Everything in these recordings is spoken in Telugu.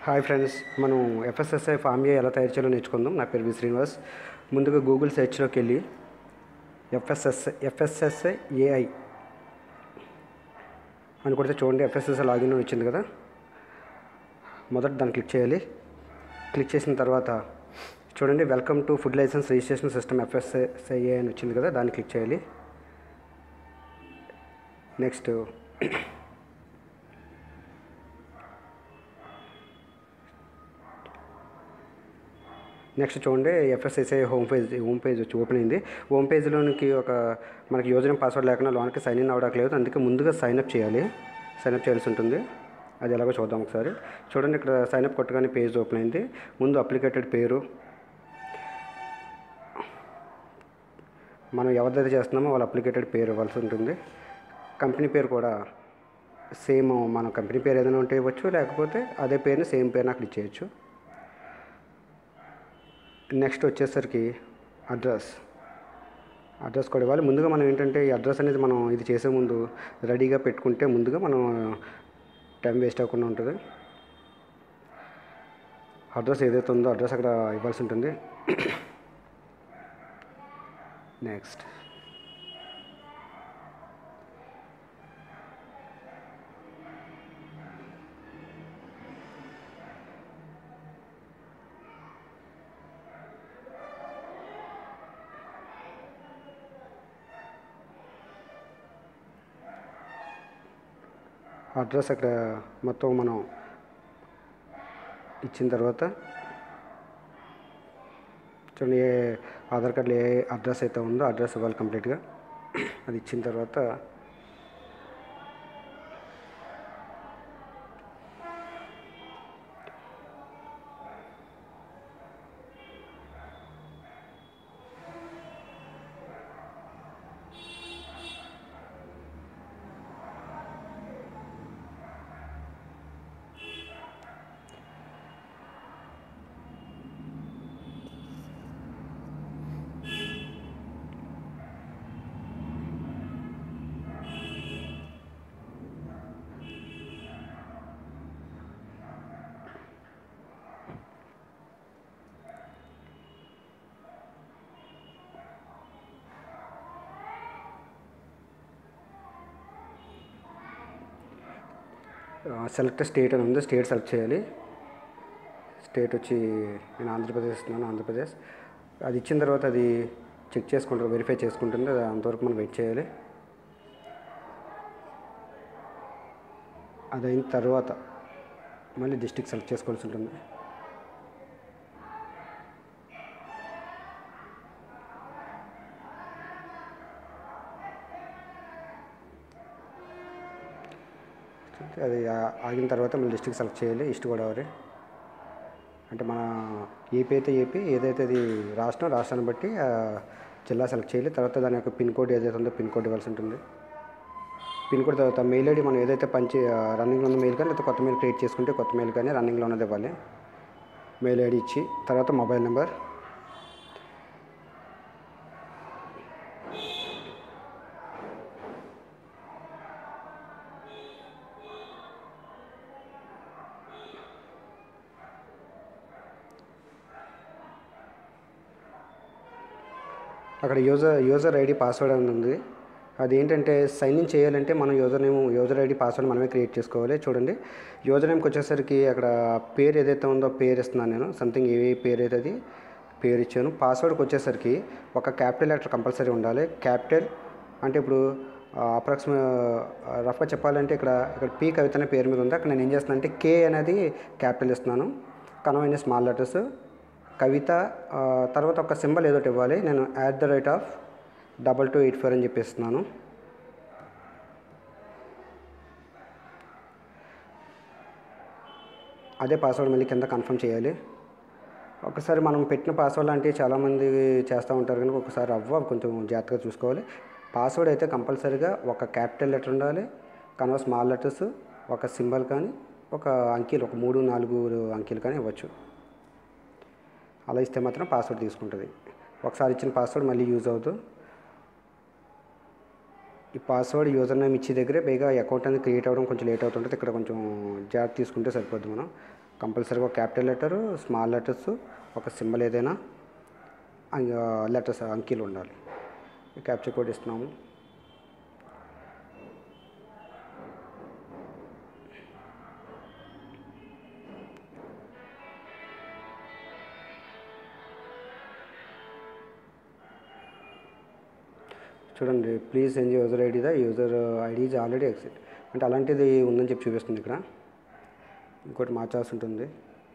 హాయ్ ఫ్రెండ్స్ మనం ఎఫ్ఎస్ఎస్ఐ ఫామ్ ఏ ఎలా తయారు చేయాలో నేర్చుకుందాం నా పేరు వి శ్రీనివాస్ ముందుగా గూగుల్ సెర్చ్లోకి వెళ్ళి ఎఫ్ఎస్ఎస్ఐ ఎఫ్ఎస్ఎస్ఐ ఏఐ అని కొడితే చూడండి ఎఫ్ఎస్ఎస్ఐ లాగిన్ అని వచ్చింది కదా మొదట దాన్ని క్లిక్ చేయాలి క్లిక్ చేసిన తర్వాత చూడండి welcome to food licence registration system FSSAI అని వచ్చింది కదా దాన్ని క్లిక్ చేయాలి నెక్స్ట్ నెక్స్ట్ చూడండి FSSI home page home page వచ్చి ఓపెన్ అయింది హోమ్ పేజ్లోనికి ఒక మనకి యూజర్ పాస్వర్డ్ లేకుండా లోనికి సైన్ ఇన్ అవ్వడానికి అందుకే ముందుగా సైన్ అప్ చేయాలి సైన్ అప్ చేయాల్సి ఉంటుంది అది ఎలాగో చూద్దాం ఒకసారి చూడండి ఇక్కడ సైన్ అప్ కొట్టగానే పేజ్ ఓపెన్ అయింది ముందు అప్లికేటెడ్ పేరు మనం ఎవరిదైతే చేస్తున్నామో వాళ్ళ అప్లికేటెడ్ పేరు ఇవ్వాల్సి ఉంటుంది కంపెనీ పేరు కూడా సేమ్ మన కంపెనీ పేరు ఏదైనా ఉంటే ఇవ్వచ్చు లేకపోతే అదే పేరుని సేమ్ పేరుని అక్కడ ఇచ్చేయచ్చు నెక్స్ట్ వచ్చేసరికి అడ్రస్ అడ్రస్ కూడా ఇవ్వాలి ముందుగా మనం ఏంటంటే ఈ అడ్రస్ అనేది మనం ఇది చేసే ముందు రెడీగా పెట్టుకుంటే ముందుగా మనం టైం వేస్ట్ అవ్వకుండా ఉంటుంది అడ్రస్ ఏదైతే ఉందో అడ్రస్ అక్కడ ఇవ్వాల్సి ఉంటుంది నెక్స్ట్ అడ్రస్ అక్కడ మొత్తం మనం ఇచ్చిన తర్వాత చూడండి ఏ ఆధార్ కార్డులో ఏ అడ్రస్ అయితే ఉందో అడ్రస్ ఇవ్వాలి కంప్లీట్గా అది ఇచ్చిన తర్వాత సెలెక్ట్ స్టేట్ అని ఉంది స్టేట్ సెలెక్ట్ చేయాలి స్టేట్ వచ్చి నేను ఆంధ్రప్రదేశ్ ఇస్తున్నాను ఆంధ్రప్రదేశ్ అది ఇచ్చిన తర్వాత అది చెక్ చేసుకుంటారు వెరిఫై చేసుకుంటుంది అది అంతవరకు మనం వెయిట్ చేయాలి అది అయిన తర్వాత మళ్ళీ డిస్టిక్ సెలెక్ట్ చేసుకోవాల్సి ఉంటుంది అది ఆ- ఆగిన తర్వాత మళ్ళీ డిస్ట్రిక్ట్ సెలెక్ట్ చేయాలి ఈస్ట్ గోదావరి అంటే మన ఏపీ అయితే ఏపీ ఏదైతే అది రాష్ట్రం రాష్ట్రాన్ని బట్టి ఆ జిల్లా సెలెక్ట్ చేయాలి తర్వాత దాని యొక్క పిన్ కోడ్ ఏదైతే ఉందో పిన్ కోడ్ ఇవ్వాల్సి ఉంటుంది పిన్ కోడ్ తర్వాత మెయిల్ ఐడి మనం ఏదైతే పంచి రన్నింగ్లో ఉన్న మెయిల్ కానీ లేకపోతే కొత్త మెయిల్ క్రియేట్ చేసుకుంటే కొత్త మెయిల్ కానీ రన్నింగ్లో ఉన్నది ఇవ్వాలి మెయిల్ ఐడి ఇచ్చి తర్వాత మొబైల్ నెంబర్ అక్కడ యూజర్ యూజర్ ఐడి పాస్వర్డ్ అని ఉంది అదేంటంటే సైన్ ఇన్ చేయాలంటే మనం user name user ID password మనమే క్రియేట్ చేసుకోవాలి చూడండి యూజర్ నేమ్కి వచ్చేసరికి అక్కడ పేరు ఏదైతే ఉందో పేరు ఇస్తున్నాను నేను సంథింగ్ ఏ పేరు అయితే అది పేరు ఇచ్చాను పాస్వర్డ్కి వచ్చేసరికి ఒక క్యాపిటల్ లెటర్ కంపల్సరీ ఉండాలి క్యాపిటల్ అంటే ఇప్పుడు అప్రాక్సిమే రఫ్గా చెప్పాలంటే ఇక్కడ ఇక్కడ పీ కవిత అనే పేరు మీద ఉంది అక్కడ నేను ఏం చేస్తున్నాను అంటే కే అనేది క్యాపిటల్ ఇస్తున్నాను కనవైన స్మాల్ లెటర్స్ కవిత ఆ, తర్వాత ఒక సింబల్ ఏదోటి ఇవ్వాలి నేను at the rate of double two eight four అని చెప్పిస్తున్నాను అదే పాస్వర్డ్ మళ్ళీ కింద కన్ఫర్మ్ చేయాలి ఒకసారి మనం పెట్టిన పాస్వర్డ్ లాంటివి చాలామంది చేస్తూ ఉంటారు కనుక ఒకసారి అవ్వ కొంచెం జాగ్రత్తగా చూసుకోవాలి పాస్వర్డ్ అయితే కంపల్సరీగా ఒక క్యాపిటల్ లెటర్ ఉండాలి కనుక స్మాల్ లెటర్స్ ఒక సింబల్ కానీ ఒక అంకెలు ఒక మూడు నాలుగు అంకెలు కానీ ఇవ్వచ్చు అలా ఇస్తే మాత్రం పాస్వర్డ్ తీసుకుంటుంది ఒకసారి ఇచ్చిన పాస్వర్డ్ మళ్ళీ యూజ్ అవుతూ ఈ పాస్వర్డ్ యూజర్ నేమ్ ఇచ్చే దగ్గరే పైగా అకౌంట్ అనేది క్రియేట్ అవ్వడం కొంచెం లేట్ అవుతుంటుంది ఇక్కడ కొంచెం జాగ్రత్త తీసుకుంటే సరిపోద్ది మనం కంపల్సరీగా ఒక క్యాపిటల్ లెటరు స్మాల్ లెటర్స్ ఒక సింబల్ ఏదైనా లెటర్స్ అంకీలు ఉండాలి క్యాప్చర్ కోడ్ ఇస్తున్నాము చూడండి ప్లీజ్ ఎంజ్ user ID the user ID is already exit అంటే అలాంటిది ఉందని చెప్పి చూపిస్తుంది ఇక్కడ ఇంకోటి మార్చాల్సి ఉంటుంది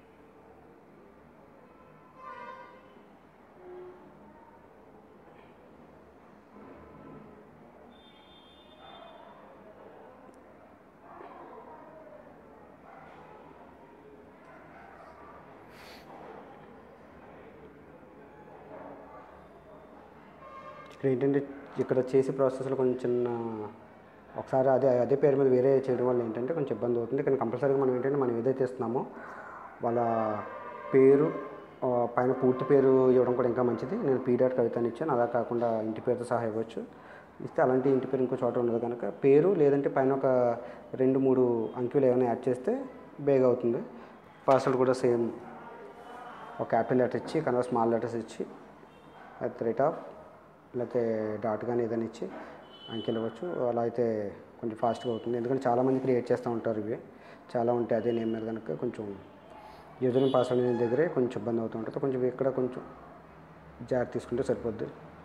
ఇక్కడ ఏంటంటే ఇక్కడ చేసే ప్రాసెస్లో కొంచెం చిన్న ఒకసారి అదే అదే పేరు మీద వేరే చేయడం వల్ల ఏంటంటే కొంచెం ఇబ్బంది అవుతుంది కానీ కంపల్సరీగా మనం ఏంటంటే మనం ఏదైతే ఇస్తున్నామో వాళ్ళ పేరు ఆ, పైన పూర్తి పేరు ఇవ్వడం కూడా ఇంకా మంచిది నేను పీరియడ్ కవిత అని ఇచ్చాను అలా కాకుండా ఇంటి పేరుతో సహా ఇవ్వచ్చు ఇస్తే అలాంటి ఇంటి పేరు ఇంకో చోట ఉండదు కనుక పేరు లేదంటే పైన ఒక రెండు మూడు అంకెలు ఏమైనా యాడ్ చేస్తే బేగా అవుతుంది పాస్వర్డ్ కూడా సేమ్ ఒక క్యాపిటల్ లెటర్ ఇచ్చి కన్నా స్మాల్ లెటర్స్ ఇచ్చి అట్ ద రేట్ ఆఫ్ లేకపోతే డాట్ కానీ ఏదైనా ఇచ్చి అంకెలు ఇవ్వచ్చు అలా అయితే కొంచెం ఫాస్ట్గా అవుతుంది ఎందుకంటే చాలామంది క్రియేట్ చేస్తూ ఉంటారు ఇవి చాలా ఉంటాయి అదే నేమ్ మీద కనుక కొంచెం యూజర్ నేమ్ పాస్వర్డ్ అనే దగ్గరే కొంచెం ఇబ్బంది అవుతూ ఉంటుంది కొంచెం ఇక్కడ కొంచెం జాగ్రత్త తీసుకుంటే సరిపోద్ది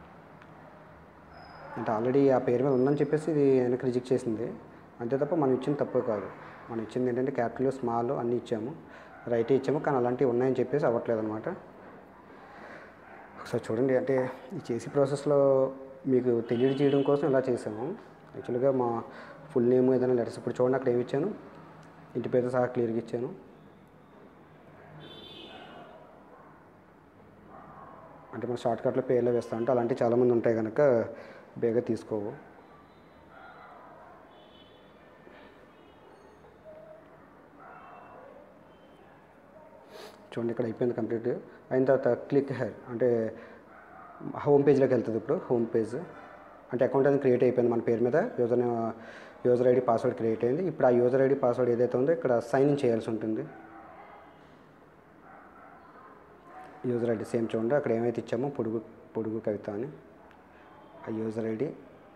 అంటే ఆల్రెడీ ఆ పేరు మీద ఉందని చెప్పేసి ఇది వెనక్కి రిజెక్ట్ చేసింది అంతే తప్ప మనం ఇచ్చింది తప్పే కాదు మనం ఇచ్చింది ఏంటంటే క్యాపిటల్ స్మాల్ అన్నీ ఇచ్చాము రైట్ ఇచ్చాము కానీ అలాంటివి ఉన్నాయని చెప్పేసి అవ్వట్లేదు అనమాట ఒకసారి చూడండి అంటే ఈ చేసే ప్రాసెస్లో మీకు తెలియదు చేయడం కోసం ఇలా చేసాము యాక్చువల్గా మా ఫుల్ నేమ్ ఏదైనా లెటర్స్ ఇప్పుడు చూడండి అక్కడ ఏమి ఇచ్చాను ఇంటి పేరుతో సహా క్లియర్గా ఇచ్చాను అంటే మన షార్ట్కట్లో పేర్లో వేస్తా అంటే అలాంటివి చాలామంది ఉంటాయి కనుక బేగా తీసుకోవు చూడండి ఇక్కడ అయిపోయింది కంప్లీట్ అయిన తర్వాత క్లిక్ హెర్ అంటే హోమ్ పేజ్లోకి వెళ్తుంది ఇప్పుడు హోమ్ పేజ్ అంటే అకౌంట్ అనేది క్రియేట్ అయిపోయింది మన పేరు మీద user user ID password create అయింది ఇప్పుడు ఆ యూజర్ ఐడి పాస్వర్డ్ ఏదైతే ఉందో ఇక్కడ సైన్ ఇన్ చేయాల్సి ఉంటుంది యూజర్ ఐడి సేమ్ చూడండి అక్కడ ఏమైతే ఇచ్చామో పొడుగు పొడుగు కవిత అని ఆ యూజర్ ఐడి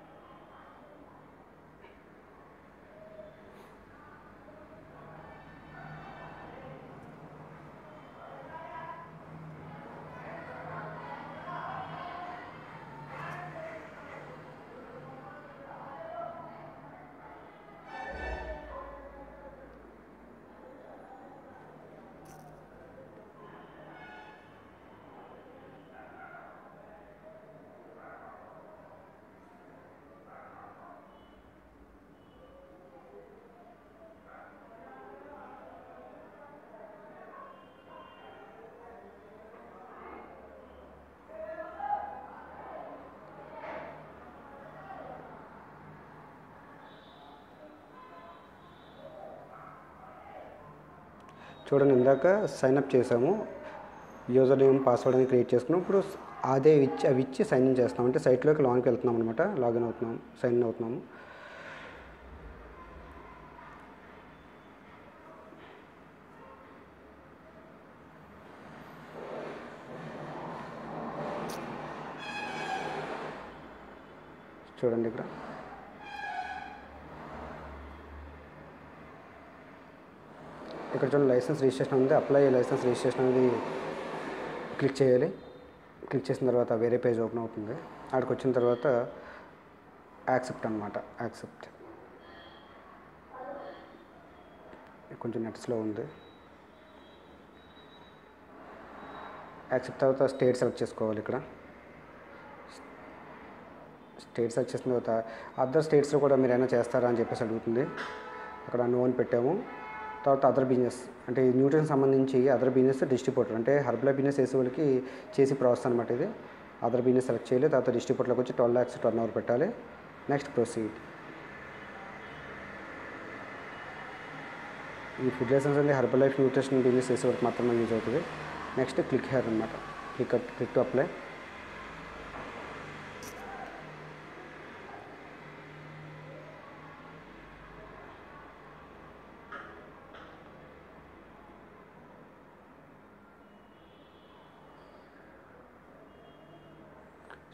చూడండి ఇందాక సైన్ అప్ చేసాము యూజర్ నేమ్ పాస్వర్డ్ అని క్రియేట్ చేసుకున్నాం ఇప్పుడు అదే ఇచ్చి అవి ఇచ్చి సైన్ ఇన్ చేస్తాం అంటే సైట్లోకి లాగిన్కి వెళ్తున్నాం అనమాట లాగిన్ అవుతున్నాం సైన్ ఇన్ అవుతున్నాము చూడండి ఇక్కడ ఇక్కడ చూడండి లైసెన్స్ రిజిస్ట్రేషన్ ఉంది అప్లై లైసెన్స్ రిజిస్ట్రేషన్ అనేది క్లిక్ చేయాలి క్లిక్ చేసిన తర్వాత వేరే పేజ్ ఓపెన్ అవుతుంది అక్కడికి వచ్చిన తర్వాత యాక్సెప్ట్ అనమాట యాక్సెప్ట్ కొంచెం నెట్ స్లో ఉంది యాక్సెప్ట్ తర్వాత స్టేట్ సెలెక్ట్ చేసుకోవాలి ఇక్కడ స్టేట్ సెలెక్ట్ చేసిన తర్వాత అదర్ స్టేట్స్లో కూడా మీరు ఏమైనా చేస్తారా అని చెప్పేసి అడుగుతుంది అక్కడ నో అని పెట్టాము తర్వాత అదర్ బిజినెస్ అంటే న్యూట్రిషన్ సంబంధించి అదర్ బిజినెస్ డిస్ట్రిబ్యూటర్ అంటే హర్బల్ బిజినెస్ చేసే వాళ్ళకి చేసి ప్రాసెస్ అనమాట ఇది అదర్ బిజినెస్ సెలెక్ట్ చేయాలి తర్వాత డిస్ట్రిబ్యూటర్లోకి వచ్చి ట్వెల్వ్ ల్యాక్స్ టర్న్ ఓవర్ పెట్టాలి నెక్స్ట్ ప్రొసీడ్ ఈ ఫుడ్ లైసెన్స్ అనేది హర్బల్ లైఫ్ న్యూట్రిషన్ బిజినెస్ చేసే వరకు మాత్రమే యూజ్ అవుతుంది నెక్స్ట్ క్లిక్ హెయిర్ అనమాట క్లిక్ క్లిక్ టు అప్లై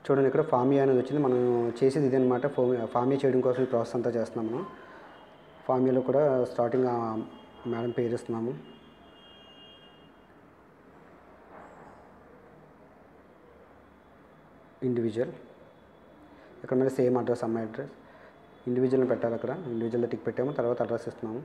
చూడండి ఇక్కడ ఫామియా అనేది వచ్చింది మనం చేసేది ఇదే అనమాట ఫామియా చేయడం కోసం ఈ ప్రాసెస్ అంతా చేస్తున్నాం మనం ఫామియాలో కూడా స్టార్టింగ్ ఆ మేడం పేరు ఇస్తున్నాము ఇండివిజువల్ ఇక్కడ మళ్ళీ సేమ్ అడ్రస్ అమ్మాయి అడ్రస్ ఇండివిజువల్ని పెట్టాలి అక్కడ ఇండివిజువల్ టిక్ పెట్టాము తర్వాత అడ్రస్ ఇస్తున్నాము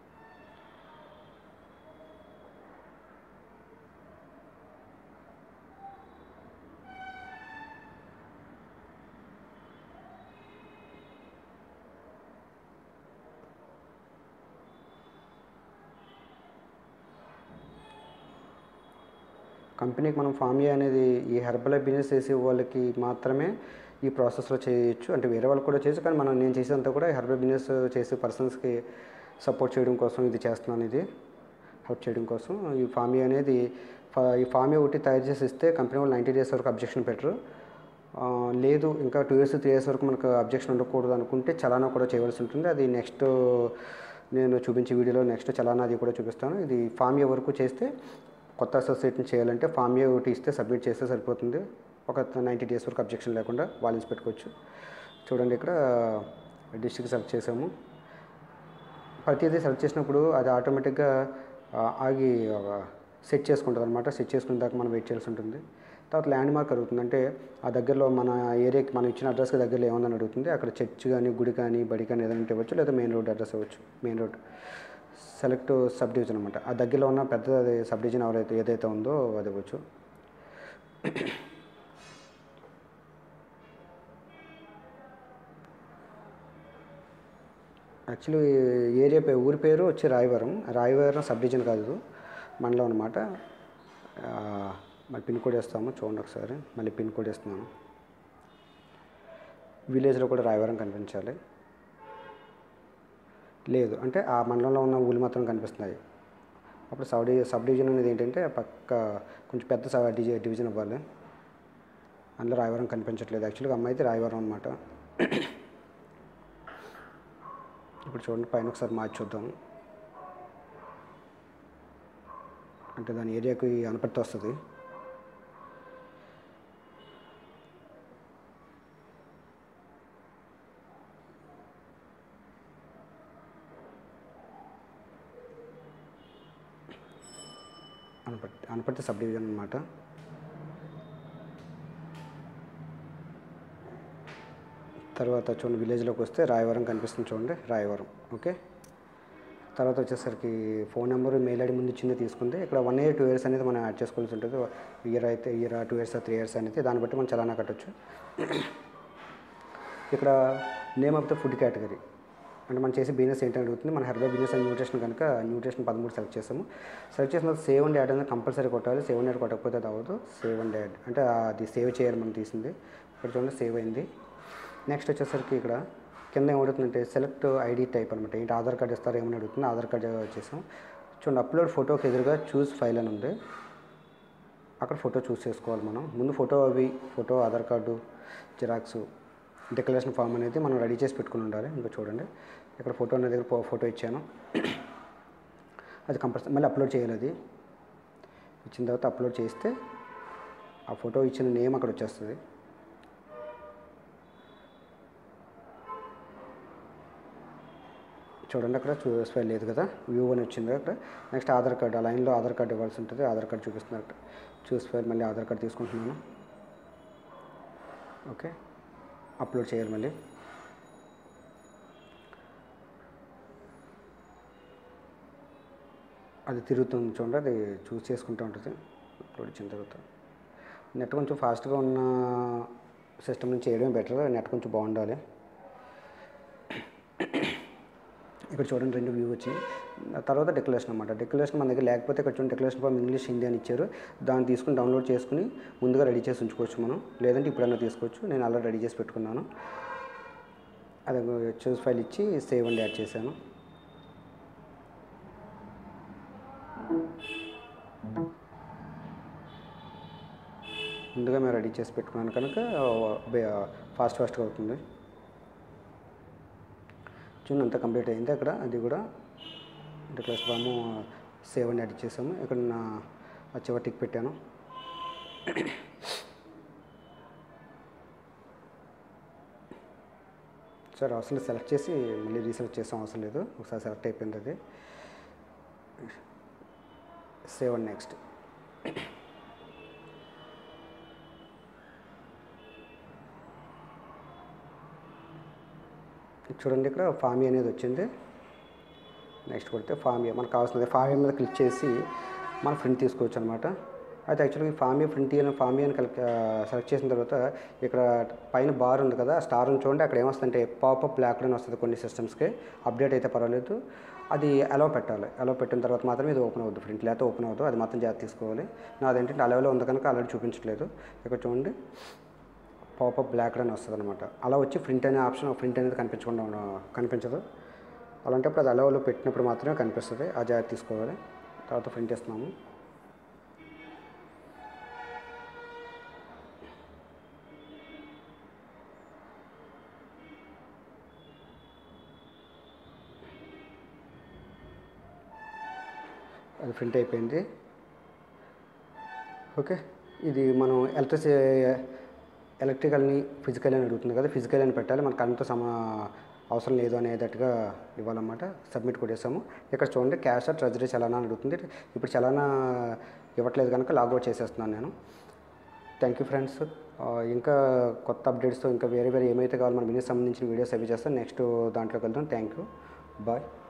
కంపెనీకి మనం ఫామియా అనేది ఈ హెర్బల్ బిజినెస్ చేసే వాళ్ళకి మాత్రమే ఈ ప్రాసెస్లో చేయొచ్చు అంటే వేరే వాళ్ళకి కూడా చేయొచ్చు కానీ మనం నేను చేసేదంతా కూడా హెర్బల్ బిజినెస్ చేసే పర్సన్స్కి సపోర్ట్ చేయడం కోసం ఇది చేస్తున్నాను ఇది హెల్ప్ చేయడం కోసం ఈ ఫామియా అనేది ఫా- ఈ ఫామియా ఒకటి తయారు చేసి ఇస్తే కంపెనీ వాళ్ళు నైంటీ డేస్ వరకు అబ్జెక్షన్ పెట్టరు ఆ, లేదు ఇంకా టూ ఇయర్స్ త్రీ ఇయర్స్ వరకు మనకు అబ్జెక్షన్ ఉండకూడదు అనుకుంటే చలానా కూడా చేయవలసి ఉంటుంది అది నెక్స్ట్ నేను చూపించే వీడియోలో నెక్స్ట్ చలానా అది కూడా చూపిస్తాను ఇది ఫామియా వరకు చేస్తే కొత్త అసోసియేట్ని చేయాలంటే ఫామియా ఒకటి ఇస్తే సబ్మిట్ చేస్తే సరిపోతుంది ఒక నైంటీ డేస్ వరకు అబ్జెక్షన్ లేకుండా వాల్యూస్ పెట్టుకోవచ్చు చూడండి ఇక్కడ డిస్ట్రిక్ట్ సెలెక్ట్ చేసాము ప్రతిదీ సెలెక్ట్ చేసినప్పుడు అది ఆటోమేటిక్గా ఆ, ఆగి సెట్ చేసుకుంటుంది అనమాట సెట్ చేసుకున్న దాకా మనం వెయిట్ చేయాల్సి ఉంటుంది తర్వాత ల్యాండ్ మార్క్ అడుగుతుంది అంటే ఆ దగ్గరలో మన ఏరియాకి మనం ఇచ్చిన అడ్రస్కి దగ్గరలో ఏముందని అడుగుతుంది అక్కడ చర్చ్ కానీ గుడి కానీ బడి కానీ ఏదైనా ఉంటే ఇవ్వచ్చు లేదా మెయిన్ రోడ్ అడ్రస్ అవ్వచ్చు main road select subdivision అనమాట ఆ దగ్గరలో ఉన్న పెద్ద సబ్ డివిజన్ ఎవరైతే ఏదైతే ఉందో అది ఇవ్వచ్చు యాక్చువల్లీ ఏరియా పేరు ఊరి పేరు వచ్చి రాయవరం రాయవరం సబ్ డివిజన్ కాదు మనలో అనమాట మళ్ళీ పిన్ కోడ్ వేస్తాము చూడండి ఒకసారి మళ్ళీ పిన్ కోడ్ వేస్తున్నాను విలేజ్లో కూడా రాయవరం కనిపించాలి లేదు అంటే ఆ మండలంలో ఉన్న ఊళ్ళు మాత్రం కనిపిస్తున్నాయి అప్పుడు సబ్ డివి సబ్ డివిజన్ అనేది ఏంటంటే పక్క కొంచెం పెద్ద సబ్ డిజి డివిజన్ అవ్వాలి అందులో రాయవరం కనిపించట్లేదు యాక్చువల్గా అమ్మాయి అయితే రాయవరం అనమాట ఇప్పుడు చూడండి పైన ఒకసారి మార్చి చూద్దాం అంటే దాని ఏరియాకి అనపర్తి వస్తుంది అనపర్తి అనపర్తి సబ్ డివిజన్ అనమాట తర్వాత చూడండి విలేజ్లోకి వస్తే రాయవరం కనిపిస్తుంది చూడండి రాయవరం ఓకే తర్వాత వచ్చేసరికి ఫోన్ నెంబర్ మెయిల్ ఐడి ముందు ఇచ్చింది తీసుకుంది ఇక్కడ వన్ ఇయర్ టూ ఇయర్స్ అనేది మనం యాడ్ చేసుకోవాల్సి ఉంటుంది ఇయర్ అయితే year two years three years అనేది దాన్ని బట్టి మనం చలానా కట్టొచ్చు ఇక్కడ name of the food category అంటే మనం చేసే బిజినెస్ ఏంటని అడుగుతుంది మన హెర్బల్ బిజినెస్ అండ్ న్యూట్రిషన్ కనుక న్యూట్రిషన్ పదమూడు సెలెక్ట్ చేసాము సెలెక్ట్ చేసిన తర్వాత సేవ్ అండ్ యాడ్ అనేది కంపల్సరీ కొట్టాలి సేవ్ అండ్ యాడ్ కొట్టకపోతే అది అవ్వదు సేవ్ అండ్ యాడ్ అంటే అది సేవ్ చేయాలి మనం తీసింది ఇక్కడ చూడండి సేవ్ అయింది నెక్స్ట్ వచ్చేసరికి ఇక్కడ కింద ఏమడుగుతుందంటే సెలెక్ట్ ఐడి టైప్ అనమాట ఏంటి ఆధార్ కార్డ్ ఇస్తారో ఏమని అడుగుతుంది ఆధార్ కార్డ్ వచ్చేసాం చూడండి అప్లోడ్ ఫోటోకి ఎదురుగా చూస్ ఫైల్ అని ఉంది అక్కడ ఫోటో చూస్ చేసుకోవాలి మనం ముందు ఫోటో అవి photo Aadhaar card xerox declaration form అనేది మనం రెడీ చేసి పెట్టుకుని ఉండాలి ఇంకా చూడండి ఇక్కడ ఫోటో అనే దగ్గర ఫో- ఫోటో ఇచ్చాను అది కంపల్సరీ మళ్ళీ అప్లోడ్ చేయాలి అది ఇచ్చిన తర్వాత అప్లోడ్ చేస్తే ఆ ఫోటో ఇచ్చిన నేమ్ అక్కడ వచ్చేస్తుంది చూడండి అక్కడ చూస్ ఫైల్ లేదు కదా వ్యూ అని వచ్చింది అక్కడ నెక్స్ట్ ఆధార్ కార్డు ఆ లైన్లో ఆధార్ కార్డు ఇవ్వాల్సి ఉంటుంది ఆధార్ కార్డు చూపిస్తున్నారు అక్కడ చూస్ ఫైల్ మళ్ళీ ఆధార్ కార్డు తీసుకుంటున్నాను ఓకే అప్లోడ్ చేయాలి మళ్ళీ అది తిరుగుతుంది చూడండి అది చూస్ చేసుకుంటూ ఉంటుంది అప్లోడ్ ఇచ్చిన తర్వాత నెట్ కొంచెం ఫాస్ట్గా ఉన్న సిస్టమ్ నుంచి చేయడమే బెటర్ నెట్ కొంచెం బాగుండాలి ఇక్కడ చూడండి రెండు వ్యూ వచ్చినాయి ఆ తర్వాత డిక్లరేషన్ అనమాట డిక్లరేషన్ మన దగ్గర లేకపోతే ఇక్కడ చూడండి డిక్లరేషన్ ఫామ్ ఇంగ్లీష్ హిందీ అని ఇచ్చారు దాన్ని తీసుకుని డౌన్లోడ్ చేసుకుని ముందుగా రెడీ చేసి ఉంచుకోవచ్చు మనం లేదంటే ఇప్పుడైనా తీసుకోవచ్చు నేను ఆల్రెడీ రెడీ చేసి పెట్టుకున్నాను అది చూస్ ఫైల్ ఇచ్చి సేవ్ అండ్ యాడ్ చేశాను ముందుగా మేము రెడీ చేసి పెట్టుకున్నాను కనుక ఫాస్ట్ ఫాస్ట్గా అవుతుంది చూడండి అంతా కంప్లీట్ అయింది అక్కడ అది కూడా డిక్లరేషన్ ఫాము సేవ్ అని యాడ్ చేసాము ఇక్కడ నా ఆ చివరి టిక్ పెట్టాను సార్ అవసరం లేదు సెలెక్ట్ చేసి మళ్ళీ రీసెలెక్ట్ చేసాం అవసరం లేదు ఒకసారి సెలెక్ట్ అయిపోయింది అది సేవ్ అండ్ నెక్స్ట్ చూడండి ఇక్కడ ఫామీ అనేది వచ్చింది నెక్స్ట్ కొడితే ఫామీ మనకు కావాల్సింది ఫామీ మీద క్లిక్ చేసి మన ప్రింట్ తీసుకోవచ్చు అనమాట అయితే యాక్చువల్గా ఈ ఫామీ ప్రింట్ తీయాలని ఫామీ అని కలిపి సెలెక్ట్ చేసిన తర్వాత ఇక్కడ పైన బార్ ఉంది కదా స్టార్ అని చూడండి అక్కడ ఏమొస్తుందంటే పాపప్ బ్లాక్ అని వస్తుంది కొన్ని సిస్టమ్స్కి అప్డేట్ అయితే పర్వాలేదు అది అలౌ పెట్టాలి అలౌ పెట్టిన తర్వాత మాత్రమే ఇది ఓపెన్ అవుతుంది ప్రింట్ లేకపోతే ఓపెన్ అవుతుంది అది మాత్రం జాగ్రత్త తీసుకోవాలి నాదేంటంటే అలౌలో ఉంది కనుక ఆల్రెడీ చూపించట్లేదు ఇక్కడ చూడండి పాపప్ బ్లాక్ అని వస్తుంది అనమాట అలా వచ్చి ప్రింట్ అనే ఆప్షన్ ప్రింట్ అనేది కనిపించకుండా ఉన్న- కనిపించదు అలాంటప్పుడు అది అలౌలో పెట్టినప్పుడు మాత్రమే కనిపిస్తుంది ఆ జాగ్రత్త తీసుకోవాలి తర్వాత ప్రింట్ ఇస్తున్నాము అది ప్రింట్ అయిపోయింది ఓకే ఇది మనం ఎలక్ట్రిసి ఎలక్ట్రికల్ని ఫిజికల్ అని అడుగుతుంది కదా ఫిజికల్ అని పెట్టాలి మన కరెంట్తో సమ అవసరం లేదు అనేటట్టుగా ఇవ్వాలన్నమాట సబ్మిట్ కొట్టేసాము ఇక్కడ చూడండి క్యాష్ ఆర్ ట్రెజరీ చలానా అని అడుగుతుంది ఇప్పుడు చలానా ఇవ్వట్లేదు కనుక లాగౌట్ చేసేస్తున్నాను నేను థ్యాంక్ యూ ఫ్రెండ్స్ ఇంకా కొత్త అప్డేట్స్తో ఇంకా వేరే వేరే ఏమైతే కావాలో మన బిజినెస్ సంబంధించిన వీడియోస్ అవి చేస్తాను నెక్స్ట్ దాంట్లోకి వెళ్తాం థ్యాంక్ యూ బాయ్